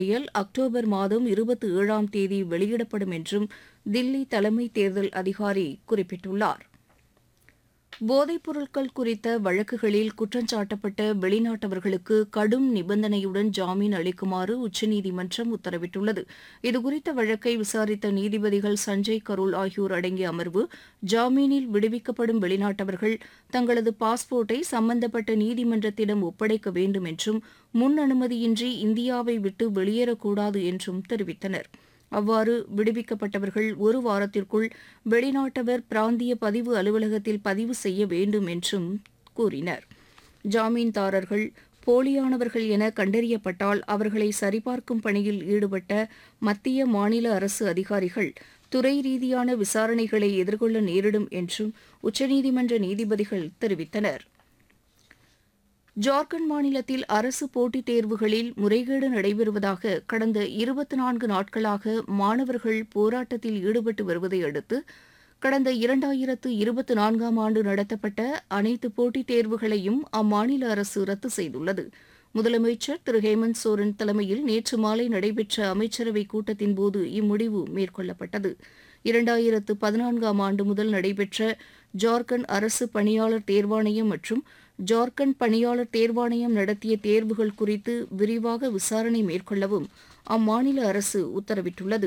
பட்டியல் அக்டோபர் மாதம் இருபத்தி ஏழாம் தேதி வெளியிடப்படும் என்றும் தில்லி தலைமை தேர்தல் அதிகாரி குறிப்பிட்டுள்ளார் போதைப் பொருட்கள் குறித்த வழக்குகளில் குற்றஞ்சாட்டப்பட்ட வெளிநாட்டவர்களுக்கு கடும் நிபந்தனையுடன் ஜாமீன் அளிக்குமாறு உச்சநீதிமன்றம் உத்தரவிட்டுள்ளது இதுகுறித்த வழக்கை விசாரித்த நீதிபதிகள் சஞ்சய் கரோல் ஆகியோர் அடங்கிய அமர்வு ஜாமீனில் விடுவிக்கப்படும் வெளிநாட்டவர்கள் தங்களது பாஸ்போர்ட்டை சம்பந்தப்பட்ட நீதிமன்றத்திடம் ஒப்படைக்க வேண்டும் என்றும் முன் அனுமதியின்றி இந்தியாவை விட்டு வெளியேறக்கூடாது என்றும் தெரிவித்தனா் அவ்வாறு விடுவிக்கப்பட்டவர்கள் ஒரு வாரத்திற்குள் வெளிநாட்டவர் பிராந்திய பதிவு அலுவலகத்தில் பதிவு செய்ய வேண்டும் என்றும் கூறினர் ஜாமீன்தாரர்கள் போலியானவர்கள் என கண்டறியப்பட்டால் அவர்களை சரிபார்க்கும் பணியில் ஈடுபட்ட மத்திய மாநில அரசு அதிகாரிகள் துறை ரீதியான விசாரணைகளை எதிர்கொள்ள நேரிடும் என்றும் உச்சநீதிமன்ற நீதிபதிகள் தெரிவித்தனர் ஜார்க்கண்ட் மாநிலத்தில் அரசு போட்டித் தேர்வுகளில் முறைகேடு நடைபெறுவதாக கடந்த இருபத்தி நான்கு நாட்களாக மாணவர்கள் போராட்டத்தில் ஈடுபட்டு வருவதை அடுத்து கடந்த இரண்டாயிரத்து இருபத்தி நான்காம் ஆண்டு நடத்தப்பட்ட அனைத்து போட்டித் தேர்வுகளையும் அம்மாநில அரசு ரத்து செய்துள்ளது முதலமைச்சர் திரு ஹேமந்த் சோரன் தலைமையில் நேற்று மாலை நடைபெற்ற அமைச்சரவைக் கூட்டத்தின்போது இம்முடிவு மேற்கொள்ளப்பட்டது இரண்டாயிரத்து பதினான்காம் ஆண்டு முதல் நடைபெற்ற ஜார்க்கண்ட் அரசு பணியாளர் தேர்வாணையம் மற்றும் ஜார்க்கண்ட் பணியாளர் தேர்வாணையம் நடத்திய தேர்வுகள் குறித்து விரிவாக விசாரணை மேற்கொள்ளவும் அம்மாநில அரசு உத்தரவிட்டுள்ளது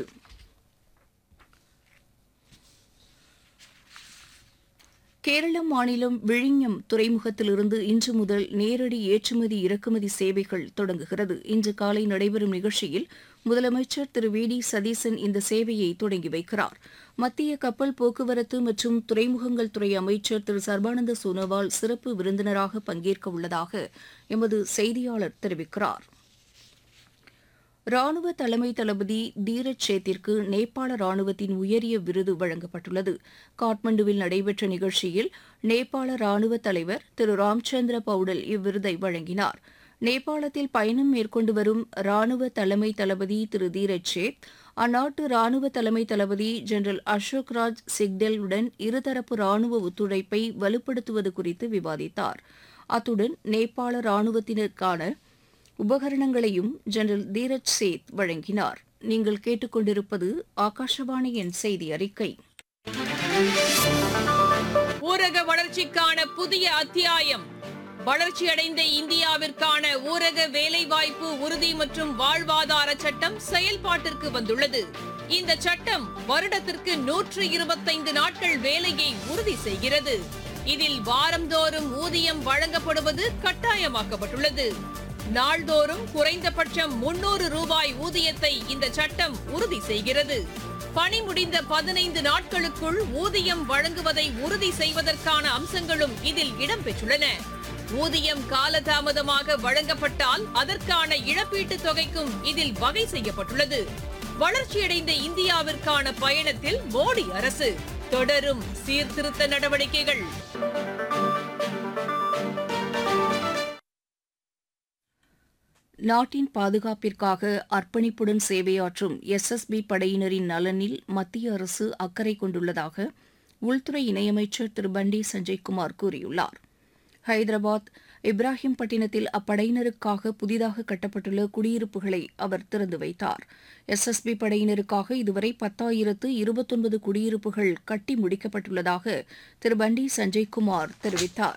கேரள மாநிலம் விழிஞம் துறைமுகத்திலிருந்து இன்று முதல் நேரடி ஏற்றுமதி இறக்குமதி சேவைகள் தொடங்குகிறது இன்று காலை நடைபெறும் நிகழ்ச்சியில் முதலமைச்சர் திரு வி டி சதீசன் இந்த சேவையை தொடங்கி வைக்கிறார் மத்திய கப்பல் போக்குவரத்து மற்றும் துறைமுகங்கள் துறை அமைச்சர் திரு சர்பானந்த சோனோவால் சிறப்பு விருந்தினராக பங்கேற்க உள்ளதாக எமது செய்தியாளர் தெரிவிக்கிறார் ராணுவ தலைமை தளபதி தீரஜ் சேத்திற்கு நேபாள ராணுவத்தின் உயரிய விருது வழங்கப்பட்டுள்ளது காட்மண்டுவில் நடைபெற்ற நிகழ்ச்சியில் நேபாள ராணுவ தலைவர் திரு ராம்சந்திர பவுடல் இவ்விருதை வழங்கினார் நேபாளத்தில் பயணம் மேற்கொண்டு வரும் ராணுவ தலைமை தளபதி திரு தீரஜ் சேத் அந்நாட்டு ராணுவ தலைமை தளபதி ஜெனரல் அசோக் ராஜ் சிக்டெல் உடன் இருதரப்பு ராணுவ ஒத்துழைப்பை வலுப்படுத்துவது குறித்து விவாதித்தார் அத்துடன் நேபாள ராணுவத்தினருக்கான உபகரணங்களையும் ஜெனரல் தீரஜ் சேத் வழங்கினார் நீங்கள் கேட்டுக்கொண்டிருப்பது ஆகாஷவாணியின் செய்தி அறிக்கை ஊரக வளர்ச்சிக்கான புதிய அத்தியாயம் வளர்ச்சியடைந்த இந்தியாவிற்கான ஊரக வேலைவாய்ப்பு உறுதி மற்றும் வாழ்வாதார சட்டம் செயல்பாட்டிற்கு வந்துள்ளது இந்த சட்டம் வருடத்திற்கு நூற்று இருபத்தைந்து நாட்கள் வேலையை உறுதி செய்கிறது இதில் வாரந்தோறும் ஊதியம் வழங்கப்படுவது கட்டாயமாக்கப்பட்டுள்ளது நாள்தோறும் குறைந்தபட்சம் முன்னூறு ரூபாய் ஊதியத்தை இந்த சட்டம் உறுதி செய்கிறது பணி முடிந்த பதினைந்து நாட்களுக்குள் ஊதியம் வழங்குவதை உறுதி செய்வதற்கான அம்சங்களும் இதில் இடம்பெற்றுள்ளன ஊதியம் காலதாமதமாக வழங்கப்பட்டால் அதற்கான இழப்பீட்டுத் தொகைக்கும் இதில் வகை செய்யப்பட்டுள்ளது வளர்ச்சியடைந்த இந்தியாவிற்கான பயணத்தில் மோடி அரசு தொடரும் சீர்திருத்த நடவடிக்கைகள் நாட்டின் பாதுகாப்பிற்காக அர்ப்பணிப்புடன் சேவையாற்றும் எஸ்எஸ்பி படையினரின் நலனில் மத்திய அரசு அக்கறை கொண்டுள்ளதாக உள்துறை இணையமைச்சர் திரு பண்டி சஞ்சய்குமார் கூறியுள்ளார் ஹைதராபாத் இப்ராஹிம் பட்டினத்தில் அப்படையினருக்காக புதிதாக கட்டப்பட்டுள்ள குடியிருப்புகளை அவர் திறந்து வைத்தார் எஸ்எஸ்பி படையினருக்காக இதுவரை பத்தாயிரத்து இருபத்தொன்பது குடியிருப்புகள் கட்டி முடிக்கப்பட்டுள்ளதாக திரு பண்டி சஞ்சய்குமார் தெரிவித்தார்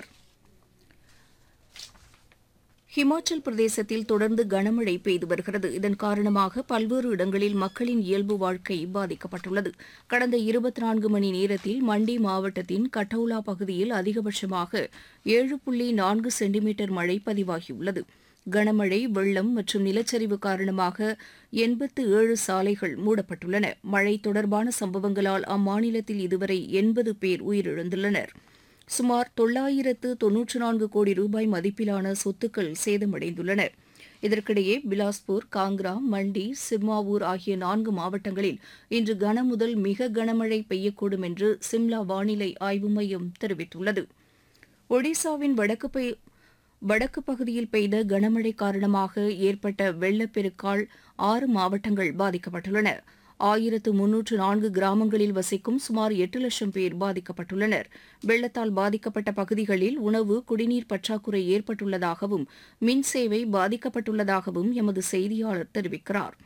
ஹிமாச்சல் பிரதேசத்தில் தொடர்ந்து கனமழை பெய்து வருகிறது இதன் காரணமாக பல்வேறு இடங்களில் மக்களின் இயல்பு வாழ்க்கை பாதிக்கப்பட்டுள்ளது கடந்த இருபத்தி நான்கு மணி நேரத்தில் மண்டி மாவட்டத்தின் கட்டவுலா பகுதியில் அதிகபட்சமாக ஏழு புள்ளி நான்கு சென்டிமீட்டர் மழை பதிவாகியுள்ளது கனமழை வெள்ளம் மற்றும் நிலச்சரிவு காரணமாக எண்பத்து ஏழு சாலைகள் மூடப்பட்டுள்ளன மழை தொடர்பான சம்பவங்களால் அம்மாநிலத்தில் இதுவரை எண்பது பேர் உயிரிழந்துள்ளனர் சுமார் தொள்ளாயிரத்து தொன்னூற்று நான்கு கோடி ரூபாய் மதிப்பிலான சொத்துக்கள் சேதமடைந்துள்ளன இதற்கிடையே பிலாஸ்பூர் காங்க்ரா மண்டி சிம்மாவூர் ஆகிய நான்கு மாவட்டங்களில் இன்று கனமுதல் மிக கனமழை பெய்யக்கூடும் என்று சிம்லா வானிலை ஆய்வு மையம் தெரிவித்துள்ளது ஒடிசாவின் வடக்கு பெய் வடக்கு பகுதியில் பெய்த கனமழை காரணமாக ஏற்பட்ட வெள்ளப்பெருக்கால் ஆறு மாவட்டங்கள் பாதிக்கப்பட்டுள்ளன ஆயிரத்து முன்னூற்று நான்கு கிராமங்களில் வசிக்கும் சுமார் எட்டு லட்சம் பேர் பாதிக்கப்பட்டுள்ளனர் வெள்ளத்தால் பாதிக்கப்பட்ட பகுதிகளில் உணவு குடிநீர் பற்றாக்குறை ஏற்பட்டுள்ளதாகவும் மின் சேவை பாதிக்கப்பட்டுள்ளதாகவும் எமது செய்தியாளர் தெரிவிக்கிறார்